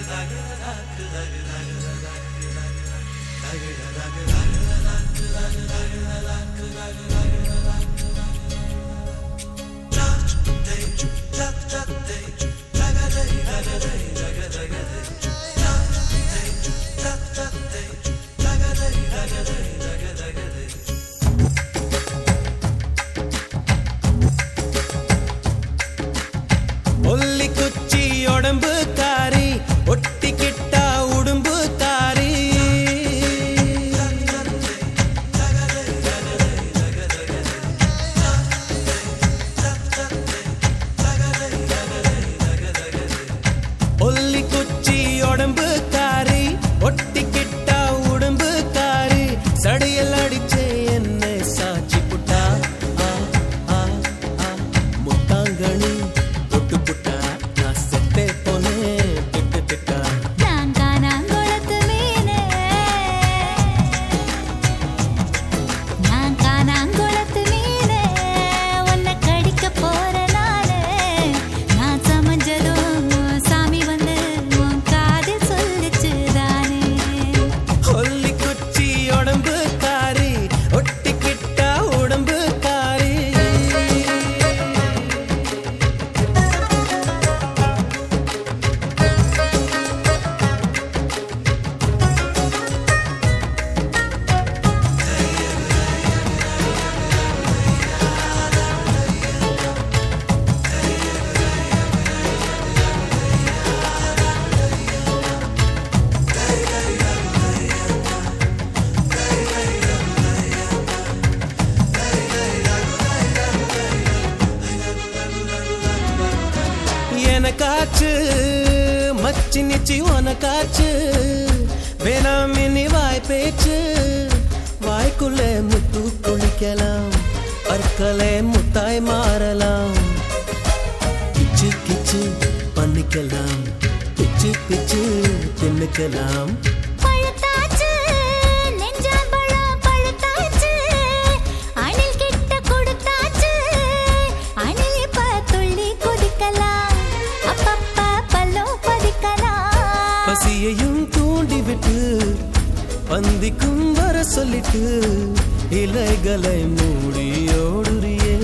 ஒல்லி குச்சி உடம்பு காரி ஒட்டிக்கிட்டா உடும்பு காரி ஒல்லி குச்சி உடம்பு காரி ஒட்டிக்கிட்டா உடம்பு காரி சடையல் அடிச்சே என்ன சாட்சி புட்டா ஆ, ஆ, ஆ. முட்டாங்கனி தொட்டு புட்டா நான் செத்தே போனேன் திட்டு திட்டா நான் காணாங்குளத்து மீனே நான் காணாங்குளத்து மீனே உன்னை கடிக்க போற நானே நான் சமைஞ்சதும் சாமி வந்து உன் காதில் சொல்லிச்சு தானே ஒல்லி குச்சி உடம்பு காரி ஒட்டிக்கிட்டா உடம்பு காரி எனக்காச்சு மச்சி நிச்சி உனக்காச்சு வேணாம் இனி வாய் பேச்சு வாய்க்குள்ளே முத்து குளிக்கலாம் பற்களே முத்தாய் மாறலாம் கிச்சு கிச்சு பண்ணிக்கலாம் பிச்சு பிச்சு தின்னுக்கலாம் பழுத்தாச்சு நெஞ்சாம்பழம் பழுத்தாச்சு அணில் கிட்ட கொடுத்தாச்சு அணில் இப்ப துள்ளி குதிக்கலாம் அப்பப்ப பல்லும் பதிக்கலாம் பசியையும் தூண்டி விட்டு பந்திக்கும் வர சொல்லிட்டு இலைகளை மூடி ஓடுறியே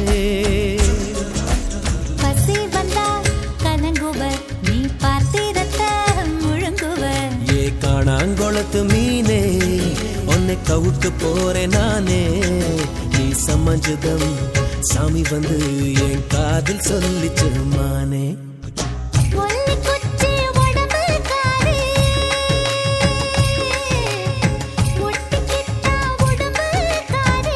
பசி வந்தா கலங்குவர் நீ பார்த்திரத்த முழுங்குவர் ஏ காணாங்கொளத்து மீனே உன்னை கவுட்டு போறேன் நானே நீ சமஞ்சதம் சாமி வந்து என் காதில் சொல்லிச்சு மானே ஒல்லி குச்சி உடம்பு காரி ஒட்டிக்கிட்டா உடம்பு காரி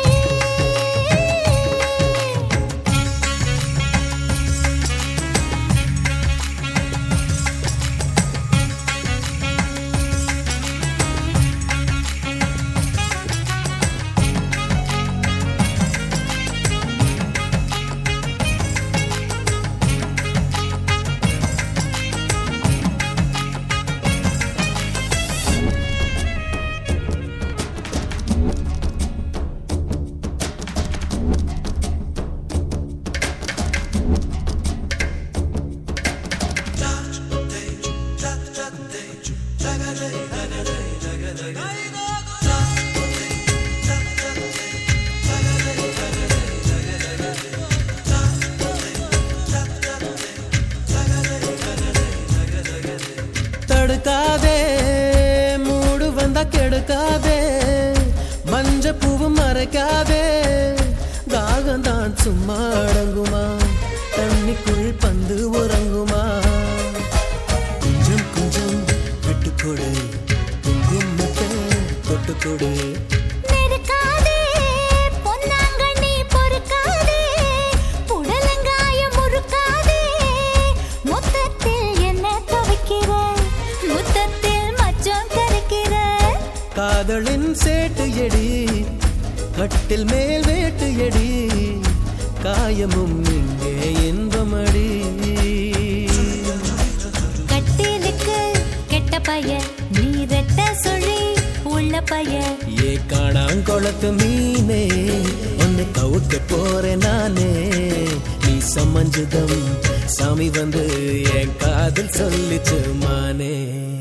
தடுக்காதே மூடு வந்தா கெடுக்காதே மஞ்ச பூவும் மறைக்காதே தாகம் தான் சும்மா அடங்குமா தண்ணிக்குள் பந்து உறங்குமா கொஞ்சம் கொஞ்சம் விட்டுக்கொடு குங்குமத்தை தொட்டுக்கொடு நெருக்காதே பொன்னாங்கண்ணி பொறுக்காதே புடலங்காயம் முறுக்காதே மொத்தத்தில் என்ன துவைக்கிற முத்தத்தில் மச்சம் கரைக்கிற காதலின் சேட்டு எடி கட்டில் மேல் வேட்டு எடி காயமும் இங்கே இன்பமடி கட்டிலுக்கு கெட்ட பைய நீ ரெட்ட சொல்லி உள்ள பைய ஏ காணாங்கொளத்து மீனே உன்னை கவுக்க போறேன் நானே நீ சமஞ்சுதம் சாமி வந்து என் காதல் சொல்லிச்சு மானே